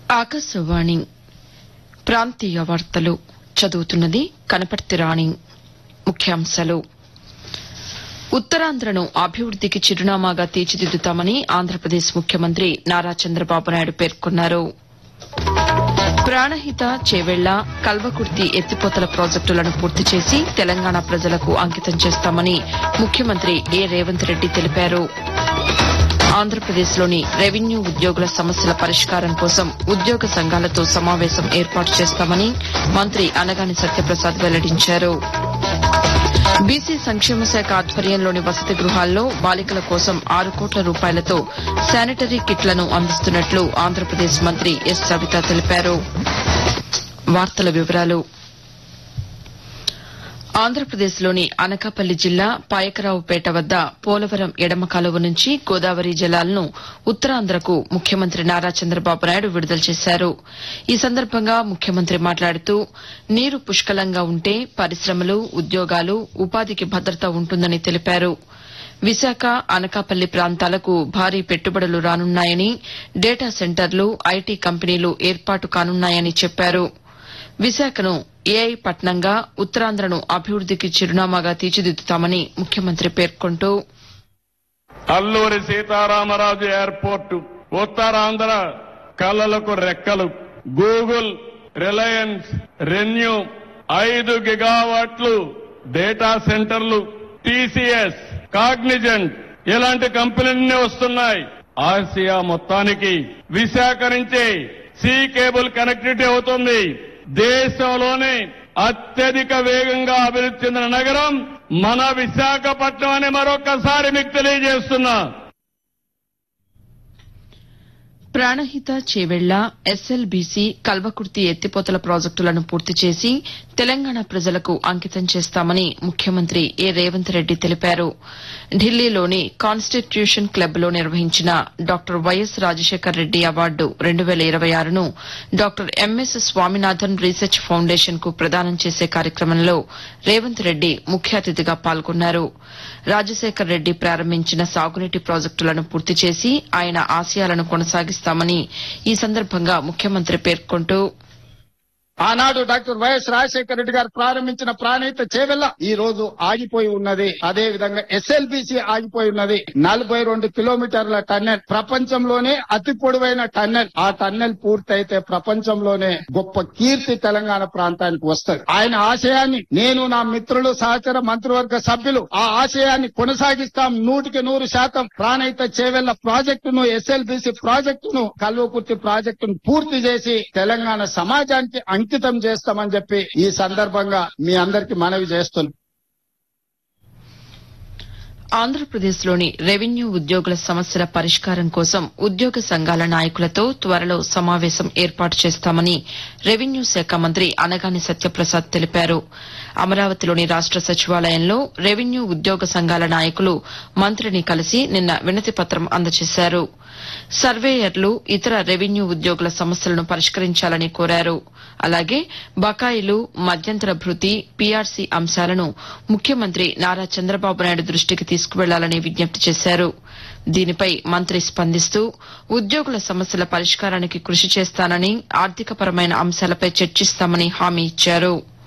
ఆకాశవాణి ప్రాంతీయ వార్తలు చదువుతున్నది కనపర్తి రాణి ముఖ్యాంశాలు ఉత్తరాంధ్రను అభివృద్దికి చిరునామాగా తీర్చిదిద్దుతామని ఆంధ్రప్రదేశ్ ముఖ్యమంత్రి నారా చంద్రబాబు నాయుడు పేర్కొన్నారు ప్రాణహిత చేవెళ్ల కల్వకుర్తి ఎత్తిపోతల ప్రాజెక్టులను పూర్తి చేసి తెలంగాణ ప్రజలకు అంకితం చేస్తామని ముఖ్యమంత్రి ఏ రేవంత్ రెడ్డి తెలిపారు ఆంధ్రప్రదేశ్లోని రెవెన్యూ ఉద్యోగుల సమస్యల పరిష్కారం కోసం ఉద్యోగ సంఘాలతో సమావేశం ఏర్పాటు చేస్తామని మంత్రి అనగాని సత్యప్రసాద్ వెల్లడించారు బీసీ సంక్షేమ శాఖ ఆధ్వర్యంలోని వసతి గృహాల్లో బాలికల కోసం ఆరు కోట్ల రూపాయలతో శానిటరీ కిట్లను అందిస్తున్నట్లు ఆంధ్రప్రదేశ్ మంత్రి ఎస్ సవిత తెలిపారు వార్తల వివరాలు ఆంధ్రప్రదేశ్లోని అనకాపల్లి జిల్లా పాయకరావుపేట వద్ద పోలవరం ఎడమ కాలువ నుంచి గోదావరి జలాలను ఉత్తరాంధ్రకు ముఖ్యమంత్రి నారా చంద్రబాబు నాయుడు విడుదల చేశారు ఈ సందర్భంగా ముఖ్యమంత్రి మాట్లాడుతూ నీరు పుష్కలంగా ఉంటే పరిశ్రమలు ఉద్యోగాలు ఉపాధికి భద్రత ఉంటుందని తెలిపారు విశాఖ అనకాపల్లి ప్రాంతాలకు భారీ పెట్టుబడులు రానున్నాయని డేటా సెంటర్లు ఐటీ కంపెనీలు ఏర్పాటు కానున్నాయని చెప్పారు విశాఖను ఏఐ పట్నంగా ఉత్తరాంధ్రను అభివృద్దికి చిరునామాగా తీర్చిదిద్దుతామని ముఖ్యమంత్రి పేర్కొంటూ అల్లూరి సీతారామరాజు ఎయిర్పోర్టు ఉత్తరాంధ్ర కళలకు రెక్కలు గూగుల్ రిలయన్స్ రెన్యూ ఐదు గిగావాట్లు డేటా సెంటర్లు టీసీఎస్ కాగ్నిజెంట్ ఇలాంటి కంపెనీలన్నీ వస్తున్నాయి ఆసియా మొత్తానికి విశాఖ నుంచి సీ కేబుల్ కనెక్టివిటీ అవుతుంది దేశంలోనే అత్యధిక వేగంగా అభివృద్ధి చెందిన నగరం మన విశాఖపట్నం అని మరొకసారి మీకు తెలియజేస్తున్నా ప్రాణహిత చేవెళ్ల ఎస్ఎల్బీసీ కల్వకుర్తి ఎత్తిపోతల ప్రాజెక్టులను పూర్తి చేసి తెలంగాణ ప్రజలకు అంకితం చేస్తామని ముఖ్యమంత్రి ఏ రేవంత్ రెడ్డి తెలిపారు ఢిల్లీలోని కాన్స్టిట్యూషన్ క్లబ్లో నిర్వహించిన doctor Y S Rajasekhar Reddy award రెండు వేల ఇరవై ఆరును doctor M S Swaminathan research foundation కు ప్రదానం చేసే కార్యక్రమంలో రేవంత్ రెడ్డి ముఖ్య అతిథిగా పాల్గొన్నారు రాజశేఖర్ రెడ్డి ప్రారంభించిన సాగునీటి ప్రాజెక్టులను పూర్తి చేసి ఆయన ఆశయాలను కొనసాగిస్తామని ఈ సందర్భంగా ముఖ్యమంత్రి పేర్కొంటూ ఆనాడు డాక్టర్ వైఎస్ రాజశేఖర రెడ్డి గారు ప్రారంభించిన ప్రాణహిత చేవెల్ల ఈ రోజు ఆగిపోయి ఉన్నది అదే విధంగా ఎస్ఎల్బిసి ఆగిపోయి ఉన్నది నలభై రెండు కిలోమీటర్ల టన్నెల్ ప్రపంచంలోనే అతి పొడవైన టన్నెల్ ఆ టన్నెల్ పూర్తయితే ప్రపంచంలోనే గొప్ప కీర్తి తెలంగాణ ప్రాంతానికి వస్తుంది ఆయన ఆశయాన్ని నేను నా మిత్రులు సహచర మంత్రివర్గ సభ్యులు ఆ ఆశయాన్ని కొనసాగిస్తాం నూటికి నూరు శాతం ప్రాణహిత చేవెళ్ల ప్రాజెక్టును ఎస్ఎల్బిసి ప్రాజెక్టును కల్వకుర్తి ప్రాజెక్టును పూర్తి చేసి తెలంగాణ సమాజానికి అంకితం చేస్తామని చెప్పి ఈ సందర్భంగా మీ అందరికి మనవి చేస్తున్నాం ఆంధ్రప్రదేశ్లోని రెవెన్యూ ఉద్యోగుల సమస్యల పరిష్కారం కోసం ఉద్యోగ సంఘాల నాయకులతో త్వరలో సమావేశం ఏర్పాటు చేస్తామని రెవెన్యూ శాఖ మంత్రి అనగాని సత్యప్రసాద్ తెలిపారు అమరావతిలోని రాష్ట సచివాలయంలో రెవెన్యూ ఉద్యోగ సంఘాల నాయకులు మంత్రిని కలిసి నిన్న వినతి పత్రం అందజేశారు సర్వేయర్లు ఇతర రెవెన్యూ ఉద్యోగుల సమస్యలను పరిష్కరించాలని కోరారు అలాగే బకాయిలు మధ్యంతర భృతి పీఆర్సీ అంశాలను ముఖ్యమంత్రి నారా చంద్రబాబు నాయుడు దృష్టికి తీసుకువెళ్లాలని విజ్ఞప్తి చేశారు దీనిపై మంత్రి స్పందిస్తూ ఉద్యోగుల సమస్యల పరిష్కారానికి కృషి చేస్తానని ఆర్థికపరమైన అంశాలపై చర్చిస్తామని హామీ ఇచ్చారు